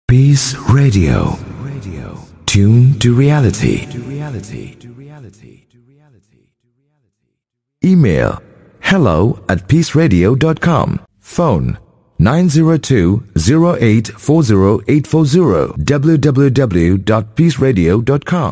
Peace Radio. Radio. Tune to reality. To reality. To reality. To reality. Email hello at peaceradio.com. Phone 902-0840840 www.peaceradio.com.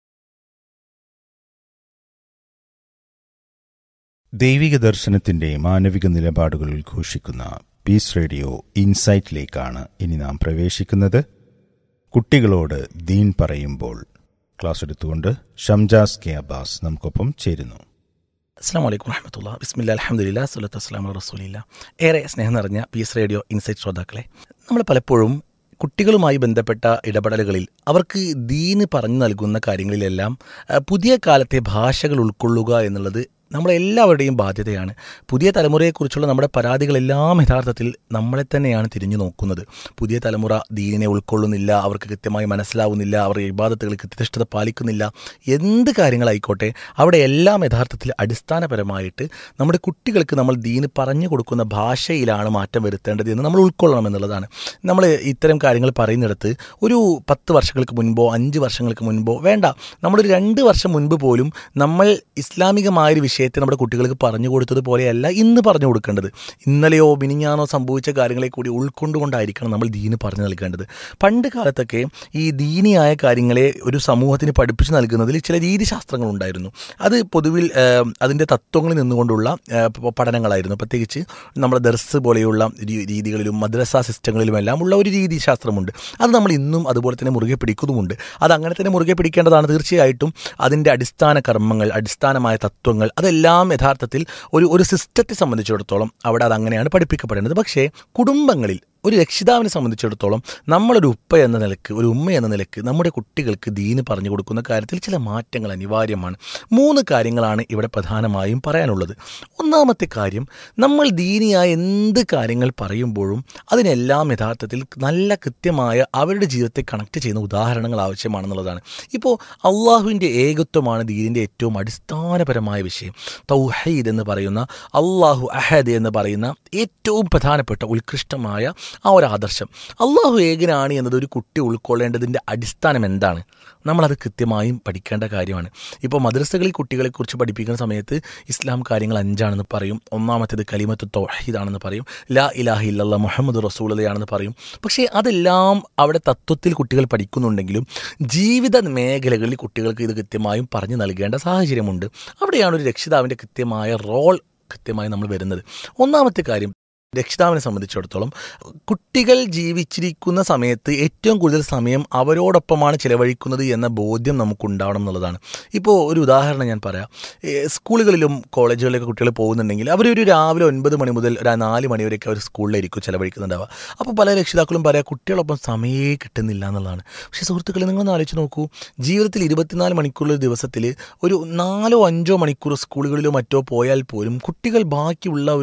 ദൈവിക ദർശനത്തിന്റെ മാനവിക നിലപാടുകൾ ഉദ്ഘോഷിക്കുന്ന piece radio ഇൻസൈറ്റിലേക്കാണ് ഇനി നാം പ്രവേശിക്കുന്നത് കുട്ടികളോട് ദീൻ പറയുമ്പോൾ ക്ലാസ് എടുത്തുകൊണ്ട് ഷംജാസ് കെ അബ്ബാസ് നമുക്കൊപ്പം ചേരുന്നു അസ്സാം വലൈക്കും വറഹമത്തുള്ള ബിസ്മില്ല അലഹമുല്ല സ്വലത്ത് അസ്ലാം റസൂലില്ല ഏറെ സ്നേഹം നിറഞ്ഞ പീസ് റേഡിയോ ഇൻസൈറ്റ് ശ്രോതാക്കളെ നമ്മൾ പലപ്പോഴും കുട്ടികളുമായി ബന്ധപ്പെട്ട ഇടപെടലുകളിൽ അവർക്ക് ദീന് പറഞ്ഞു നൽകുന്ന കാര്യങ്ങളിലെല്ലാം ആ, പുതിയ കാലത്തെ ഭാഷകൾ ഉൾക്കൊള്ളുക എന്നുള്ളത് നമ്മളെല്ലാവരുടെയും ബാധ്യതയാണ് പുതിയ തലമുറയെക്കുറിച്ചുള്ള നമ്മുടെ പരാതികളെല്ലാം യഥാർത്ഥത്തിൽ നമ്മളെ തന്നെയാണ് തിരിഞ്ഞു നോക്കുന്നത് പുതിയ തലമുറ ദീനിനെ ഉൾക്കൊള്ളുന്നില്ല അവർക്ക് കൃത്യമായി മനസ്സിലാവുന്നില്ല അവർ ഇബാദത്തുകൾ കൃത്യനിഷ്ഠത പാലിക്കുന്നില്ല എന്ത് കാര്യങ്ങളായിക്കോട്ടെ അവിടെ എല്ലാം യഥാർത്ഥത്തിൽ അടിസ്ഥാനപരമായിട്ട് നമ്മുടെ കുട്ടികൾക്ക് നമ്മൾ ദീന് പറഞ്ഞു കൊടുക്കുന്ന ഭാഷയിലാണ് മാറ്റം വരുത്തേണ്ടത് എന്ന് നമ്മൾ ഉൾക്കൊള്ളണം എന്നുള്ളതാണ് നമ്മൾ ഇത്തരം കാര്യങ്ങൾ പറയുന്നിടത്ത് ഒരു പത്ത് വർഷങ്ങൾക്ക് മുൻപോ അഞ്ച് വർഷങ്ങൾക്ക് മുൻപോ വേണ്ട നമ്മളൊരു രണ്ട് വർഷം മുൻപ് പോലും നമ്മൾ ഇസ്ലാമികമായൊരു വിഷയത്തെ നമ്മുടെ കുട്ടികൾക്ക് പറഞ്ഞു കൊടുത്തതുപോലെയല്ല ഇന്ന് പറഞ്ഞു കൊടുക്കേണ്ടത് ഇന്നലെയോ മിനിഞ്ഞാനോ സംഭവിച്ച കാര്യങ്ങളെ കൂടി ഉൾക്കൊണ്ടുകൊണ്ടായിരിക്കണം നമ്മൾ ദീന് പറഞ്ഞു നൽകേണ്ടത് പണ്ട് കാലത്തൊക്കെ ഈ ദീനിയായ കാര്യങ്ങളെ ഒരു സമൂഹത്തിന് പഠിപ്പിച്ചു നൽകുന്നതിൽ ചില രീതിശാസ്ത്രങ്ങൾ ഉണ്ടായിരുന്നു അത് പൊതുവിൽ അതിൻ്റെ തത്വങ്ങളിൽ നിന്നുകൊണ്ടുള്ള ആ, പ- പഠനങ്ങളായിരുന്നു പ്രത്യേകിച്ച് നമ്മുടെ ദർസ് പോലെയുള്ള രീ- രീതികളിലും മദ്രസ സിസ്റ്റങ്ങളിലുമെല്ലാം ഉള്ള ഒരു രീതിശാസ്ത്രമുണ്ട് അത് നമ്മൾ ഇന്നും അതുപോലെ തന്നെ മുറുകെ പിടിക്കുന്നുമുണ്ട് അത് അങ്ങനെ തന്നെ മുറുകെ പിടിക്കേണ്ടതാണ് തീർച്ചയായിട്ടും അതിൻ്റെ അടിസ്ഥാന കർമ്മങ്ങൾ അടിസ്ഥാനമായ തത്വങ്ങൾ അതെല്ലാം യഥാർത്ഥത്തിൽ ഒരു ഒരു സിസ്റ്റത്തെ സംബന്ധിച്ചിടത്തോളം അവിടെ അത് അങ്ങനെയാണ് പഠിപ്പിക്കപ്പെടേണ്ടത് പക്ഷേ കുടുംബങ്ങളിൽ ഒരു രക്ഷിതാവിനെ സംബന്ധിച്ചിടത്തോളം നമ്മളൊരു ഉപ്പ എന്ന നിലക്ക് ഒരു ഉമ്മ എന്ന നിലക്ക് നമ്മുടെ കുട്ടികൾക്ക് ദീന് പറഞ്ഞു കൊടുക്കുന്ന കാര്യത്തിൽ ചില മാറ്റങ്ങൾ അനിവാര്യമാണ് മൂന്ന് കാര്യങ്ങളാണ് ഇവിടെ പ്രധാനമായും പറയാനുള്ളത് ഒന്നാമത്തെ കാര്യം നമ്മൾ ദീനിയായ എന്ത് കാര്യങ്ങൾ പറയുമ്പോഴും അതിനെല്ലാം യഥാർത്ഥത്തിൽ നല്ല കൃത്യമായ അവരുടെ ജീവിതത്തെ കണക്ട് ചെയ്യുന്ന ഉദാഹരണങ്ങൾ ആവശ്യമാണെന്നുള്ളതാണ് ഇപ്പോൾ അള്ളാഹുവിൻ്റെ ഏകത്വമാണ് ദീനിൻ്റെ ഏറ്റവും അടിസ്ഥാനപരമായ വിഷയം തൗഹീദ് എന്ന് പറയുന്ന അള്ളാഹു അഹദ് എന്ന് പറയുന്ന ഏറ്റവും പ്രധാനപ്പെട്ട ഉത്കൃഷ്ടമായ ആ ഒരു ആദർശം അള്ളാഹു ഏകനാണ് എന്നത് ഒരു കുട്ടി ഉൾക്കൊള്ളേണ്ടതിൻ്റെ അടിസ്ഥാനം എന്താണ് നമ്മളത് കൃത്യമായും പഠിക്കേണ്ട കാര്യമാണ് ഇപ്പോൾ മദ്രസകളിൽ കുട്ടികളെക്കുറിച്ച് പഠിപ്പിക്കുന്ന സമയത്ത് ഇസ്ലാം കാര്യങ്ങൾ അഞ്ചാണെന്ന് പറയും ഒന്നാമത്തേത് കലിമത്ത് തൗഹീദാണെന്ന് പറയും ലാ ഇലാഹ ഇല്ലല്ലാ മുഹമ്മദ് റസൂലതയാണെന്ന് പറയും പക്ഷേ അതെല്ലാം അവിടെ തത്വത്തിൽ കുട്ടികൾ പഠിക്കുന്നുണ്ടെങ്കിലും ജീവിത മേഖലകളിൽ കുട്ടികൾക്ക് ഇത് കൃത്യമായും പറഞ്ഞു നൽകേണ്ട സാഹചര്യമുണ്ട് അവിടെയാണ് ഒരു രക്ഷിതാവിൻ്റെ കൃത്യമായ റോൾ കൃത്യമായി നമ്മൾ വരുന്നത് ഒന്നാമത്തെ കാര്യം രക്ഷിതാവിനെ സംബന്ധിച്ചിടത്തോളം കുട്ടികൾ ജീവിച്ചിരിക്കുന്ന സമയത്ത് ഏറ്റവും കൂടുതൽ സമയം അവരോടൊപ്പമാണ് ചിലവഴിക്കുന്നത് എന്ന ബോധ്യം നമുക്കുണ്ടാവണം എന്നുള്ളതാണ് ഇപ്പോൾ ഒരു ഉദാഹരണം ഞാൻ പറയാം ഏ, സ്കൂളുകളിലും കോളേജുകളിലൊക്കെ കുട്ടികൾ പോകുന്നുണ്ടെങ്കിൽ അവരൊരു രാവിലെ ഒൻപത് മണി മുതൽ ഒരു നാല് മണി വരെയൊക്കെ അവർ സ്കൂളിലായിരിക്കും ചിലവഴിക്കുന്നുണ്ടാവുക അപ്പോൾ പല രക്ഷിതാക്കളും പറയാം കുട്ടികളൊപ്പം സമയമേ കിട്ടുന്നില്ല എന്നുള്ളതാണ് പക്ഷേ സുഹൃത്തുക്കളെ നിങ്ങളൊന്ന് ആലോചിച്ച് നോക്കൂ ജീവിതത്തിൽ ഇരുപത്തിനാല് മണിക്കൂറുള്ള ഒരു ദിവസത്തിൽ ഒരു നാലോ അഞ്ചോ മണിക്കൂർ സ്കൂളുകളിലോ മറ്റോ പോയാൽ പോലും കുട്ടികൾ ബാക്കിയുള്ള ഒരു